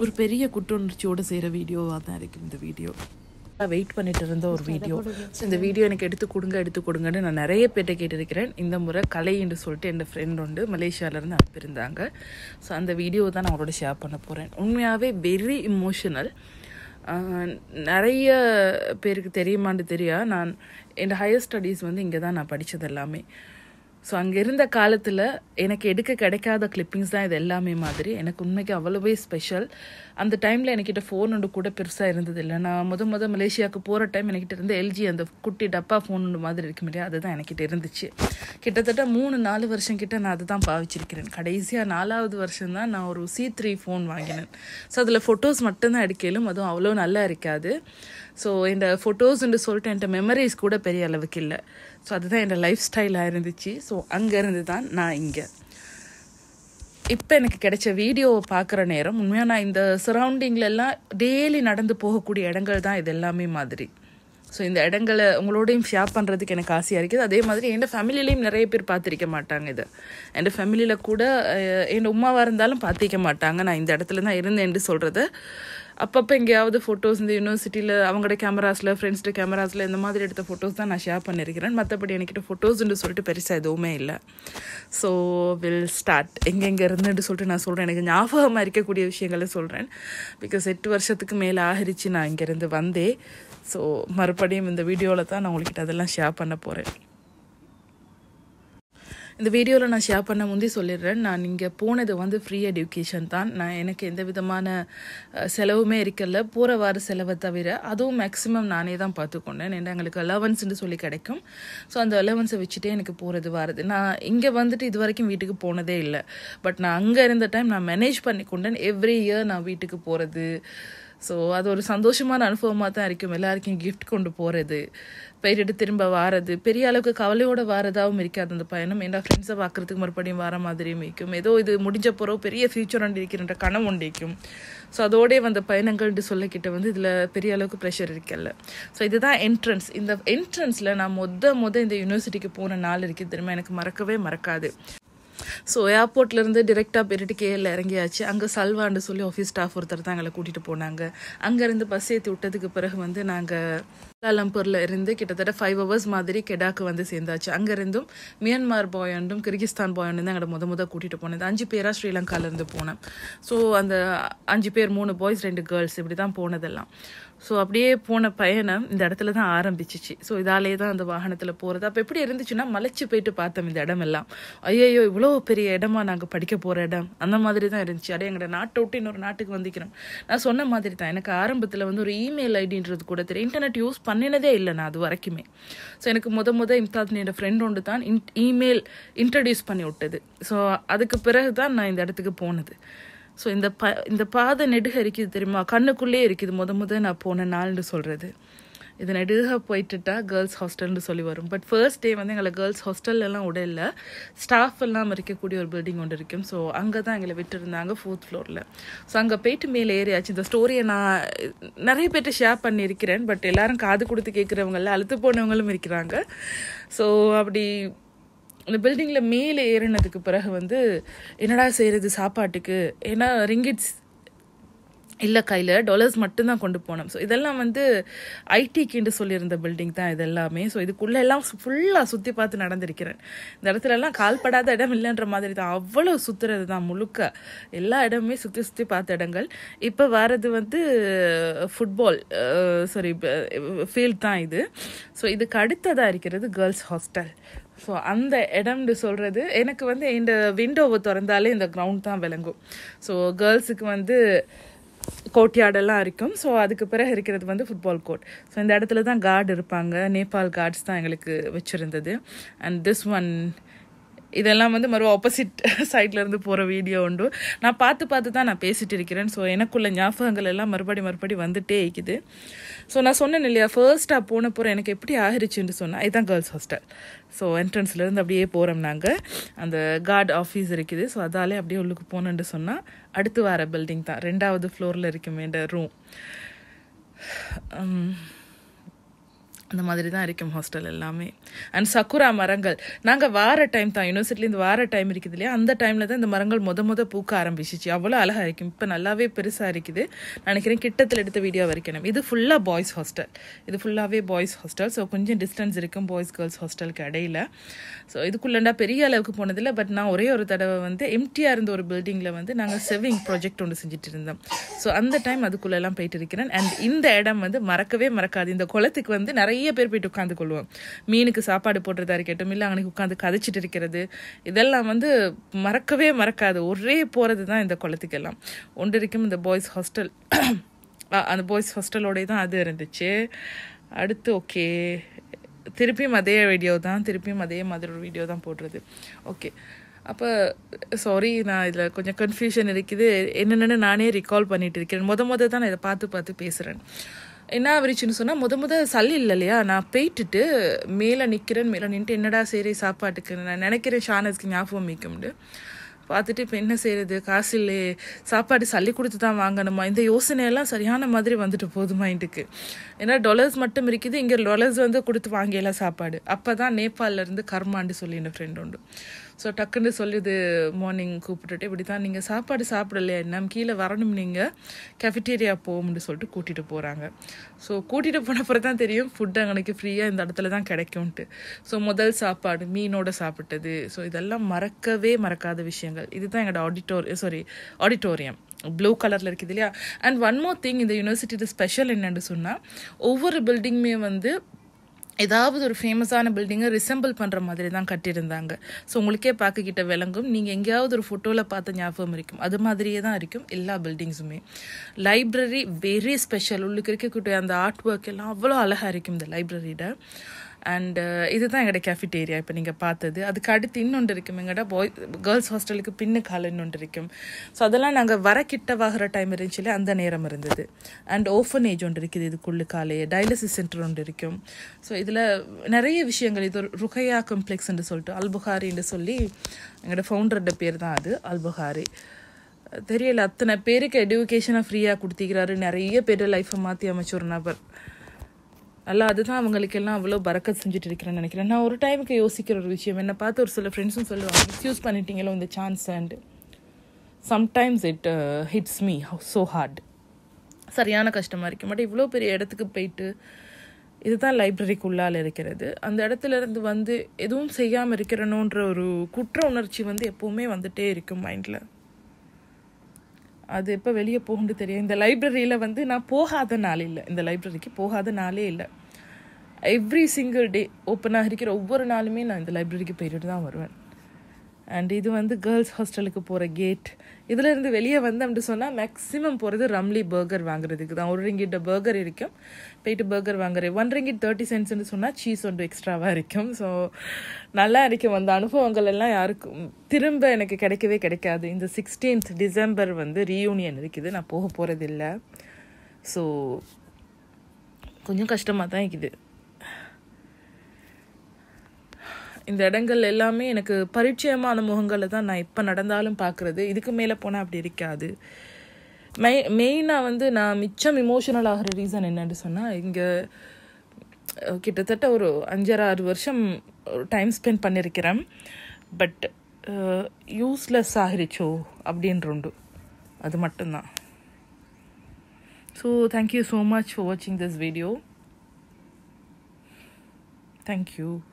ஒரு பெரிய குற்றுணர்ச்சியோடு செய்கிற வீடியோவாக தான் இருக்குது இந்த வீடியோ வெயிட் பண்ணிட்டு இருந்த ஒரு வீடியோ ஸோ இந்த வீடியோ எனக்கு எடுத்து கொடுங்க எடுத்து கொடுங்கன்னு நான் நிறைய பேர்ட்ட கேட்டிருக்கிறேன் இந்த முறை கலை என்று சொல்லிட்டு என் ஃப்ரெண்ட் உண்டு மலேசியாவிலேருந்து அனுப்பியிருந்தாங்க ஸோ அந்த வீடியோ தான் நான் அவரோட ஷேர் பண்ண போகிறேன் உண்மையாகவே வெரி இமோஷனல் நிறைய பேருக்கு தெரியுமான்னு தெரியா நான் என் ஹையர் ஸ்டடீஸ் வந்து இங்கே தான் நான் படித்தது எல்லாமே ஸோ அங்கே இருந்த காலத்தில் எனக்கு எடுக்க கிடைக்காத கிளிப்பிங்ஸ் தான் இது எல்லாமே மாதிரி எனக்கு உண்மைக்கு அவ்வளோவே ஸ்பெஷல் அந்த டைமில் என்கிட்ட ஃபோன் ஒன்று கூட பெருசாக இருந்தது இல்லை நான் முத முத மலேசியாவுக்கு போகிற டைம் என்கிட்ட இருந்த எல்ஜி அந்த குட்டி டப்பா ஃபோன் ஒன்று மாதிரி இருக்கும் இல்லையா அதுதான் என்கிட்ட இருந்துச்சு கிட்டத்தட்ட மூணு நாலு வருஷம் கிட்ட நான் அதை தான் பாவிச்சிருக்கிறேன் கடைசியாக நாலாவது வருஷம் தான் நான் ஒரு சி த்ரீ ஃபோன் வாங்கினேன் ஸோ அதில் ஃபோட்டோஸ் மட்டும்தான் எடுக்கலும் அதுவும் அவ்வளோ நல்லா இருக்காது ஸோ இந்த ஃபோட்டோஸ்ன்னு சொல்லிட்டு என்கிட்ட மெமரிஸ் கூட பெரிய அளவுக்கு இல்லை ஸோ அதுதான் என்னோட லைஃப் ஸ்டைலாக இருந்துச்சு ஸோ அங்கேருந்து தான் நான் இங்கே இப்போ எனக்கு கிடைச்ச வீடியோவை பார்க்குற நேரம் உண்மையாக நான் இந்த சரௌண்டிங்லெல்லாம் டெய்லி நடந்து போகக்கூடிய இடங்கள் தான் இது எல்லாமே மாதிரி ஸோ இந்த இடங்களை உங்களோடையும் ஷேர் பண்ணுறதுக்கு எனக்கு ஆசையாக இருக்குது அதே மாதிரி என் ஃபேமிலிலையும் நிறைய பேர் பார்த்துருக்க மாட்டாங்க இது என் ஃபேமிலியில் கூட என் உமாவாக இருந்தாலும் பார்த்திக்க மாட்டாங்க நான் இந்த இடத்துல தான் இருந்தேன்னு சொல்கிறது அப்பப்போ எங்கேயாவது ஃபோட்டோஸ் இந்த யூனிவர்சிட்டியில் அவங்களோட கேமராஸில் ஃப்ரெண்ட்ஸ்ட கேமராஸில் இந்த மாதிரி எடுத்த ஃபோட்டோஸ் தான் நான் ஷேர் பண்ணியிருக்கிறேன் மற்றபடி என்கிட்ட ஃபோட்டோஸ்ன்னு சொல்லிட்டு பெருசாக எதுவுமே இல்லை ஸோ வில் ஸ்டார்ட் எங்கெங்கே இருந்துன்னு சொல்லிட்டு நான் சொல்கிறேன் எனக்கு ஞாபகமாக இருக்கக்கூடிய விஷயங்களை சொல்கிறேன் பிகாஸ் எட்டு வருஷத்துக்கு மேலே ஆகிருச்சு நான் இங்கேருந்து வந்தேன் ஸோ மறுபடியும் இந்த வீடியோவில் தான் நான் உங்கள்கிட்ட அதெல்லாம் ஷேர் பண்ண போகிறேன் இந்த வீடியோவில் நான் ஷேர் பண்ண முந்தி சொல்லிடுறேன் நான் இங்கே போனது வந்து ஃப்ரீ எஜுகேஷன் தான் நான் எனக்கு எந்த விதமான செலவுமே இருக்கல போகிற வார செலவை தவிர அதுவும் மேக்ஸிமம் நானே தான் பார்த்துக்கொண்டேன் ஏன்னா எங்களுக்கு அலவன்ஸ்னு சொல்லி கிடைக்கும் ஸோ அந்த அலவன்ஸை வச்சுட்டே எனக்கு போகிறது வாரது நான் இங்கே வந்துட்டு இது வரைக்கும் வீட்டுக்கு போனதே இல்லை பட் நான் அங்கே இருந்த டைம் நான் மேனேஜ் பண்ணி கொண்டேன் எவ்ரி இயர் நான் வீட்டுக்கு போகிறது ஸோ அது ஒரு சந்தோஷமான அனுபவமாக தான் இருக்கும் எல்லாருக்கும் கிஃப்ட் கொண்டு போகிறது போயிட்டு திரும்ப வாரது பெரிய அளவுக்கு கவலையோடு வாரதாகவும் இருக்காது அந்த பயணம் ஏன்னா ஃப்ரெண்ட்ஸை பார்க்குறதுக்கு மறுபடியும் வர மாதிரியும் இருக்கும் ஏதோ இது முடிஞ்ச பிறகு பெரிய ஃபியூச்சர் ஒன்று இருக்கிறன்ற கனவு ஒன்று இருக்கும் ஸோ அதோடே வந்த பயணங்கள்னு சொல்லிக்கிட்ட வந்து இதில் பெரிய அளவுக்கு ப்ரெஷர் இருக்கல ஸோ இதுதான் என்ட்ரன்ஸ் இந்த என்ட்ரன்ஸில் நான் மொத மொத இந்த யூனிவர்சிட்டிக்கு போன நாள் இருக்குது திரும்ப எனக்கு மறக்கவே மறக்காது ஸோ ஏர்போர்ட்லேருந்து டிரெக்டாக போயிட்டு கேஎல்ல இறங்கியாச்சு அங்கே சல்வான்னு சொல்லி ஆஃபீஸ் ஸ்டாஃப் ஒருத்தர் தான் எங்களை கூட்டிகிட்டு போனாங்க அங்கேருந்து பஸ் ஏற்றி விட்டதுக்கு பிறகு வந்து நாங்கள் கோலாலம்பூரில் இருந்து கிட்டத்தட்ட ஃபைவ் ஹவர்ஸ் மாதிரி கெடாக்கு வந்து சேர்ந்தாச்சு அங்கேருந்தும் மியான்மார் பாயண்டும் கிர்கிஸ்தான் பாயண்டும் தான் எங்களை முத முத கூட்டிகிட்டு போனது அஞ்சு பேராக ஸ்ரீலங்காலேருந்து போனேன் ஸோ அந்த அஞ்சு பேர் மூணு பாய்ஸ் ரெண்டு கேர்ள்ஸ் இப்படி தான் போனதெல்லாம் ஸோ அப்படியே போன பயணம் இந்த இடத்துல தான் ஆரம்பிச்சிச்சு ஸோ இதாலே தான் அந்த வாகனத்தில் போகிறது அப்போ எப்படி இருந்துச்சுன்னா மலைச்சு போயிட்டு பார்த்தோம் இந்த இடமெல்லாம் ஐயோ இவ்வளோ பெரிய இடமா நாங்கள் படிக்க போகிற இடம் அந்த மாதிரி தான் இருந்துச்சு அப்படியே எங்களோட நாட்டை விட்டு இன்னொரு நாட்டுக்கு வந்துக்கிறோம் நான் சொன்ன மாதிரி தான் எனக்கு ஆரம்பத்தில் வந்து ஒரு இமெயில் ஐடின்றது கூட தெரியும் இன்டர்நெட் யூஸ் பண்ணினதே இல்லை நான் அது வரைக்குமே ஸோ எனக்கு முத முத இம்தாத் என்னோட ஃப்ரெண்ட் ஒன்று தான் இன் இமெயில் இன்ட்ரடியூஸ் பண்ணி விட்டது ஸோ அதுக்கு பிறகு தான் நான் இந்த இடத்துக்கு போனது ஸோ இந்த ப இந்த பாதை நெடுக இருக்குது தெரியுமா கண்ணுக்குள்ளே இருக்குது முத முத நான் போன நாள்னு சொல்கிறது இது நெடுக போயிட்டுட்டா கேர்ள்ஸ் ஹாஸ்டல்னு சொல்லி வரும் பட் ஃபர்ஸ்ட் டே வந்து எங்களை கேர்ள்ஸ் ஹாஸ்டல்லாம் விட இல்லை ஸ்டாஃப் எல்லாம் இருக்கக்கூடிய ஒரு பில்டிங் ஒன்று இருக்கும் ஸோ அங்கே தான் எங்களை விட்டுருந்தாங்க ஃபோர்த் ஃப்ளோரில் ஸோ அங்கே போயிட்டு மேலே ஏறியாச்சு இந்த ஸ்டோரியை நான் நிறைய பேர்ட்ட ஷேர் பண்ணியிருக்கிறேன் பட் எல்லாரும் காது கொடுத்து கேட்குறவங்கள அழுத்து போனவங்களும் இருக்கிறாங்க ஸோ அப்படி இந்த பில்டிங்கில் மேலே ஏறினதுக்கு பிறகு வந்து என்னடா செய்கிறது சாப்பாட்டுக்கு ஏன்னா ரிங்கிட்ஸ் இல்லை கையில் டாலர்ஸ் மட்டும்தான் கொண்டு போனோம் ஸோ இதெல்லாம் வந்து ஐடிக்குன்னு சொல்லியிருந்த பில்டிங் தான் இது எல்லாமே ஸோ இதுக்குள்ளே எல்லாம் ஃபுல்லாக சுற்றி பார்த்து நடந்திருக்கிறேன் இந்த இடத்துல எல்லாம் கால்படாத இடம் இல்லைன்ற மாதிரி தான் அவ்வளோ சுற்றுறது தான் முழுக்க எல்லா இடமுமே சுற்றி சுற்றி பார்த்த இடங்கள் இப்போ வர்றது வந்து ஃபுட்பால் சாரி ஃபீல்ட் தான் இது ஸோ இதுக்கு அடுத்ததாக இருக்கிறது கேர்ள்ஸ் ஹாஸ்டல் ஸோ அந்த இடம்னு சொல்கிறது எனக்கு வந்து இந்த விண்டோவை திறந்தாலே இந்த கிரவுண்ட் தான் விளங்கும் ஸோ கேர்ள்ஸுக்கு வந்து கோர்ட்யார்டெல்லாம் இருக்கும் ஸோ அதுக்கு பிறகு இருக்கிறது வந்து ஃபுட்பால் கோர்ட் ஸோ இந்த இடத்துல தான் கார்டு இருப்பாங்க நேபாள் கார்ட்ஸ் தான் எங்களுக்கு வச்சுருந்தது அண்ட் திஸ் ஒன் இதெல்லாம் வந்து மறு ஆப்போசிட் சைட்லேருந்து போகிற வீடியோ உண்டு நான் பார்த்து பார்த்து தான் நான் பேசிட்டு இருக்கிறேன் ஸோ எனக்குள்ள ஞாபகங்கள் எல்லாம் மறுபடி மறுபடி வந்துட்டே இருக்குது ஸோ நான் சொன்னேன் இல்லையா ஃபர்ஸ்ட்டாக போன போகிற எனக்கு எப்படி ஆகிருச்சுன்னு சொன்னால் இதுதான் கேர்ள்ஸ் ஹாஸ்டல் ஸோ என்ட்ரன்ஸ்லேருந்து அப்படியே போகிறோம் நாங்கள் அந்த கார்டு ஆஃபீஸ் இருக்குது ஸோ அதாலே அப்படியே உள்ளுக்கு போனோன்னு சொன்னால் அடுத்து வர பில்டிங் தான் ரெண்டாவது ஃப்ளோரில் இருக்குமே இந்த ரூம் அந்த மாதிரி தான் இருக்கும் ஹாஸ்டல் எல்லாமே அண்ட் சக்குரா மரங்கள் நாங்கள் வார டைம் தான் யூனிவர்சிட்டிலேருந்து வார டைம் இருக்குது இல்லையா அந்த டைமில் தான் இந்த மரங்கள் முத முத பூக்க ஆரம்பிச்சிச்சு அவ்வளோ அழகாக இருக்கும் இப்போ நல்லாவே பெருசாக இருக்குது நான் நினைக்கிறேன் கிட்டத்தில் எடுத்த வீடியோ வரைக்கணும் இது ஃபுல்லாக பாய்ஸ் ஹாஸ்டல் இது ஃபுல்லாகவே பாய்ஸ் ஹாஸ்டல் ஸோ கொஞ்சம் டிஸ்டன்ஸ் இருக்கும் பாய்ஸ் கேர்ள்ஸ் ஹாஸ்டலுக்கு இடையில ஸோ இதுக்குள்ளண்டா பெரிய அளவுக்கு போனதில்லை பட் நான் ஒரே ஒரு தடவை வந்து எம்டிஆர் இருந்த ஒரு பில்டிங்கில் வந்து நாங்கள் செவிங் ப்ராஜெக்ட் ஒன்று செஞ்சுட்டு இருந்தோம் ஸோ அந்த டைம் அதுக்குள்ளெல்லாம் போயிட்டு இருக்கிறேன் அண்ட் இந்த இடம் வந்து மறக்கவே மறக்காது இந்த குளத்துக்கு வந்து நிறைய பேர் போயிட்டு உட்காந்து கொள்வோம் மீனுக்கு சாப்பாடு போடுறதா இருக்கட்டும் இல்லை அங்கே உட்காந்து கதைச்சிட்டு இருக்கிறது இதெல்லாம் வந்து மறக்கவே மறக்காது ஒரே போகிறது தான் இந்த குளத்துக்கெல்லாம் ஒன்று இருக்கும் இந்த பாய்ஸ் ஹாஸ்டல் அந்த பாய்ஸ் ஹாஸ்டலோடய தான் அது இருந்துச்சு அடுத்து ஓகே திருப்பியும் அதே வீடியோ தான் திருப்பியும் அதே மாதிரி ஒரு வீடியோ தான் போடுறது ஓகே அப்போ சாரி நான் இதில் கொஞ்சம் கன்ஃபியூஷன் இருக்குது என்னென்னு நானே ரிகால் பண்ணிட்டு இருக்கிறேன் முத முத தான் நான் இதை பார்த்து பார்த்து பேசுகிறேன் என்ன ஆவரிச்சுன்னு சொன்னால் முத முத சளி இல்லை இல்லையா நான் போயிட்டுட்டு மேலே நிற்கிறேன் மேலே நின்றுட்டு என்னடா சரி சாப்பாட்டுக்கு நான் நினைக்கிறேன் ஷானஸ்க்கு ஞாபகம் மிக்கும்ண்டு பார்த்துட்டு இப்போ என்ன செய்யறது காசு இல்லையே சாப்பாடு சளி கொடுத்து தான் வாங்கணுமா இந்த யோசனையெல்லாம் சரியான மாதிரி வந்துட்டு போகுது மைண்டுக்கு ஏன்னா டாலர்ஸ் மட்டும் இருக்குது இங்கே டாலர்ஸ் வந்து கொடுத்து வாங்கியெல்லாம் சாப்பாடு அப்போ தான் நேபாளிலேருந்து கர்மாண்டு சொல்லி என் ஃப்ரெண்ட் உண்டு ஸோ டக்குன்னு சொல்லுது மார்னிங் கூப்பிட்டுட்டு இப்படி தான் நீங்கள் சாப்பாடு சாப்பிடலையா என்ன கீழே வரணும் நீங்கள் கெஃபிட்டேரியா போகும்னு சொல்லிட்டு கூட்டிகிட்டு போகிறாங்க ஸோ கூட்டிகிட்டு போனப்பறம் தான் தெரியும் ஃபுட் அங்கே ஃப்ரீயாக இந்த இடத்துல தான் கிடைக்கும்ன்ட்டு ஸோ முதல் சாப்பாடு மீனோட சாப்பிட்டது ஸோ இதெல்லாம் மறக்கவே மறக்காத விஷயங்கள் இதுதான் எங்களோட ஆடிட்டோரி சாரி ஆடிட்டோரியம் ப்ளூ கலரில் இருக்குது இல்லையா அண்ட் ஒன் மோர் திங் இந்த யூனிவர்சிட்டியோட ஸ்பெஷல் என்னன்னு சொன்னால் ஒவ்வொரு பில்டிங்குமே வந்து ஏதாவது ஒரு ஃபேமஸான பில்டிங்கை ரிசம்பிள் பண்ணுற மாதிரி தான் கட்டியிருந்தாங்க ஸோ உங்களுக்கே பார்க்கக்கிட்ட விளங்கும் நீங்கள் எங்கேயாவது ஒரு ஃபோட்டோவில் பார்த்த ஞாபகம் இருக்கும் அது மாதிரியே தான் இருக்கும் எல்லா பில்டிங்ஸுமே லைப்ரரி வெரி ஸ்பெஷல் உள்ளுக்கு இருக்கக்கூடிய அந்த ஆர்ட் ஒர்க் எல்லாம் அவ்வளோ அழகாக இருக்கும் இந்த லைப்ரரியில் அண்ட் இதுதான் எங்களோட கேஃபிட்டேரியா இப்போ நீங்கள் பார்த்தது அதுக்கு அடுத்து இன்னொன்று இருக்கும் எங்கள்ட பாய் கேர்ள்ஸ் ஹாஸ்டலுக்கு பின்னு கால இன்னொன்று இருக்கும் ஸோ அதெல்லாம் நாங்கள் வர கிட்டவாகிற டைம் இருந்துச்சுல அந்த நேரம் இருந்தது அண்ட் ஓஃபனேஜ் ஒன்று இருக்குது இதுக்குள்ளு காலே டயாலிசிஸ் சென்டர் ஒன்று இருக்கும் ஸோ இதில் நிறைய விஷயங்கள் இது ஒரு ருகையா காம்ப்ளெக்ஸ்ன்னு சொல்லிட்டு அல்புகாரின்னு சொல்லி எங்களோட ஃபவுண்டரோட பேர் தான் அது அல்புகாரி தெரியல அத்தனை பேருக்கு எடுக்கேஷனாக ஃப்ரீயாக கொடுத்திக்கிறாரு நிறைய பேர் லைஃப்பை மாற்றி அமைச்ச ஒரு நபர் அல்ல அதுதான் அவங்களுக்கு எல்லாம் அவ்வளோ பறக்கத் செஞ்சுட்டு இருக்கிறேன்னு நினைக்கிறேன் நான் ஒரு டைமுக்கு யோசிக்கிற ஒரு விஷயம் என்னை பார்த்து ஒரு சில ஃப்ரெண்ட்ஸும் சொல்லுவாங்க மிஸ்யூஸ் பண்ணிட்டீங்களோ இந்த chance and sometimes it hits me so hard சரியான கஷ்டமாக இருக்கும் பட் இவ்வளோ பெரிய இடத்துக்கு போயிட்டு இதுதான் லைப்ரரிக்குள்ளால் இருக்கிறது அந்த இடத்துல இருந்து வந்து எதுவும் செய்யாமல் இருக்கிறணுன்ற ஒரு குற்ற உணர்ச்சி வந்து எப்போவுமே வந்துட்டே இருக்கும் மைண்டில் அது எப்போ வெளியே போகும்னு தெரியும் இந்த லைப்ரரியில் வந்து நான் போகாத நாள் இல்லை இந்த லைப்ரரிக்கு போகாத நாளே இல்லை எவ்ரி சிங்கிள் டே ஓப்பனாக இருக்கிற ஒவ்வொரு நாளுமே நான் இந்த லைப்ரரிக்கு போயிட்டு தான் வருவேன் அண்ட் இது வந்து கேர்ள்ஸ் ஹாஸ்டலுக்கு போகிற கேட் இதிலேருந்து வெளியே வந்து அப்படி சொன்னால் மேக்ஸிமம் போகிறது ரம்லி பர்கர் வாங்குறதுக்கு தான் ஒரு ரிங்கிட்ட பர்கர் இருக்கும் போயிட்டு பர்கர் வாங்குறேன் ஒன் ரிங்கிட் தேர்ட்டி சென்ட்ஸ்னு சொன்னால் சீஸ் ஒன்று எக்ஸ்ட்ராவாக இருக்கும் ஸோ நல்லா இருக்கும் அந்த அனுபவங்கள் எல்லாம் யாருக்கும் திரும்ப எனக்கு கிடைக்கவே கிடைக்காது இந்த சிக்ஸ்டீன்த் டிசம்பர் வந்து ரீயூனியன் இருக்குது நான் போக போகிறதில்ல ஸோ கொஞ்சம் கஷ்டமாக தான் இருக்குது இந்த இடங்கள் எல்லாமே எனக்கு பரிச்சயமான முகங்களை தான் நான் இப்போ நடந்தாலும் பார்க்குறது இதுக்கு மேலே போனால் அப்படி இருக்காது மெய் மெயினாக வந்து நான் மிச்சம் இமோஷனல் ஆகிற ரீசன் என்னன்னு சொன்னால் இங்கே கிட்டத்தட்ட ஒரு அஞ்சரை ஆறு வருஷம் டைம் ஸ்பெண்ட் பண்ணியிருக்கிறேன் பட் யூஸ்லெஸ் ஆகிருச்சோ அப்படின்ற அது மட்டும்தான் so thank you so much for வாட்சிங் திஸ் வீடியோ தேங்க்யூ